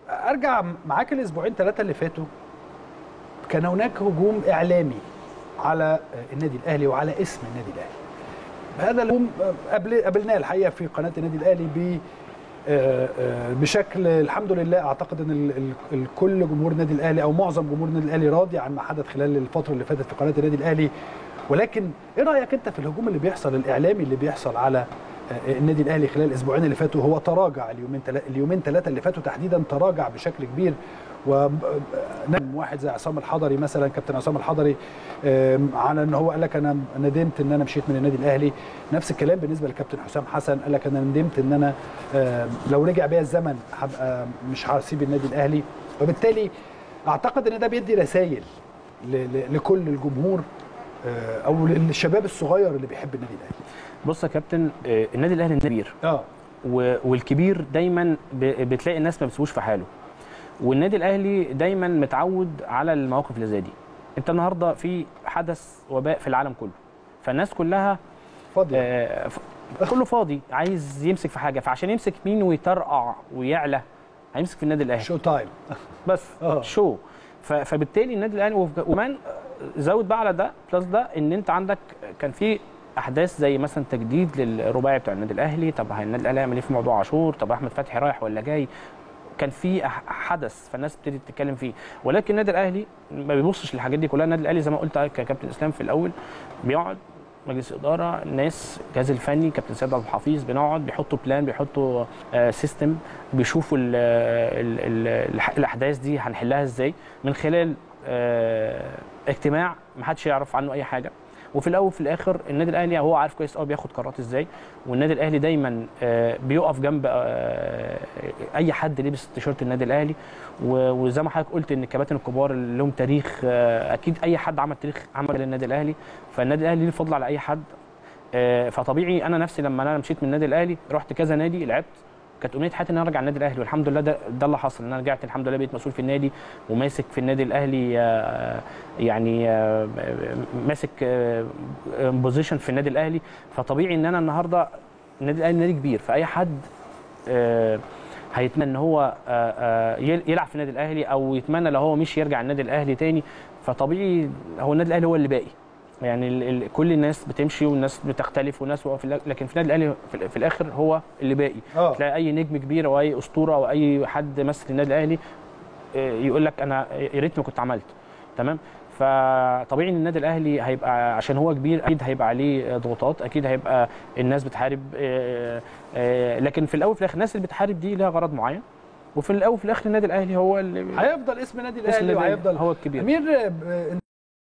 ارجع معاك الاسبوعين ثلاثه اللي فاتوا كان هناك هجوم اعلامي على النادي الاهلي وعلى اسم النادي الاهلي هذا الهجوم قبل قابلناه الحقيقه في قناه النادي الاهلي ب آه، آه، بشكل الحمد لله اعتقد ان ال- ال- الكل جمهور النادي الاهلي او معظم جمهور النادي الاهلي راضي عن ما حدث خلال الفتره اللي فاتت في قناه النادي الاهلي ولكن ايه رايك انت في الهجوم اللي بيحصل الاعلامي اللي بيحصل على آه، النادي الاهلي خلال الاسبوعين اللي فاتوا هو تراجع اليومين تلا- اليومين ثلاثه اللي فاتوا تحديدا تراجع بشكل كبير ونجم واحد زي عصام الحضري مثلا كابتن عصام الحضري آم، على ان هو قال لك انا ندمت ان انا مشيت من النادي الاهلي نفس الكلام بالنسبه لكابتن حسام حسن قال لك انا ندمت ان انا آم، لو رجع بيا الزمن هبقى مش هسيب النادي الاهلي وبالتالي اعتقد ان ده بيدي رسائل ل- ل- لكل الجمهور آه، او للشباب الصغير اللي بيحب النادي الاهلي بص يا كابتن آه، النادي الاهلي نادي كبير اه و- والكبير دايما ب- بتلاقي الناس ما بتسيبوش في حاله والنادي الاهلي دايما متعود على المواقف اللي زي دي انت النهارده في حدث وباء في العالم كله فالناس كلها فاضي آه، ف- كله فاضي عايز يمسك في حاجه فعشان يمسك مين ويطرقع ويعلى هيمسك في النادي الاهلي شو تايم بس آه. شو ف- فبالتالي النادي الاهلي وف- وكمان زود بقى على ده بلس ده ان انت عندك كان في احداث زي مثلا تجديد للرباعي بتاع النادي الاهلي طب هي النادي الاهلي هيعمل ايه في موضوع عاشور طب احمد فتحي رايح ولا جاي كان في أح- حدث فالناس ابتدت تتكلم فيه ولكن النادي الاهلي ما بيبصش للحاجات دي كلها النادي الاهلي زي ما قلت ككابتن اسلام في الاول بيقعد مجلس اداره الناس الجهاز الفني كابتن سيد عبد الحفيظ بنقعد بيحطوا بلان بيحطوا آه سيستم بيشوفوا ال ال ال الح- الاحداث دي هنحلها ازاي من خلال آه اجتماع ما حدش يعرف عنه اي حاجه وفي الاول وفي الاخر النادي الاهلي هو عارف كويس قوي بياخد قرارات ازاي والنادي الاهلي دايما آه، بيقف جنب آه، اي حد لبس تيشيرت النادي الاهلي و- وزي ما حضرتك قلت ان الكباتن الكبار اللي لهم تاريخ آه، اكيد اي حد عمل تاريخ عمل للنادي الاهلي فالنادي الاهلي ليه الفضل على اي حد آه، فطبيعي انا نفسي لما انا مشيت من النادي الاهلي رحت كذا نادي لعبت كانت امنيه حياتي ان انا ارجع النادي الاهلي والحمد لله ده, ده اللي حصل ان انا رجعت الحمد لله بقيت مسؤول في النادي وماسك في النادي الاهلي آه، يعني آه، ماسك بوزيشن في النادي الاهلي فطبيعي ان انا النهارده النادي الاهلي نادي كبير فاي حد آه، هيتمنى ان هو آه، آه، يل- يلعب في النادي الاهلي او يتمنى لو هو مش يرجع النادي الاهلي تاني فطبيعي هو النادي الاهلي هو اللي باقي يعني ال ال كل الناس بتمشي والناس بتختلف والناس في ال- لكن في النادي الاهلي في, ال- في الاخر هو اللي باقي اه تلاقي اي نجم كبير او اي اسطوره او اي حد مثل النادي الاهلي آه، يقول لك انا يا ريتني كنت عملت تمام فطبيعي ان النادي الاهلي هيبقى عشان هو كبير اكيد هيبقى عليه ضغوطات اكيد هيبقى الناس بتحارب آه، آه، لكن في الاول وفي الاخر الناس اللي بتحارب دي لها غرض معين وفي الاول وفي الاخر النادي الاهلي هو اللي هيفضل اسم النادي اسم الاهلي النادي وهيفضل هو الكبير امير آه،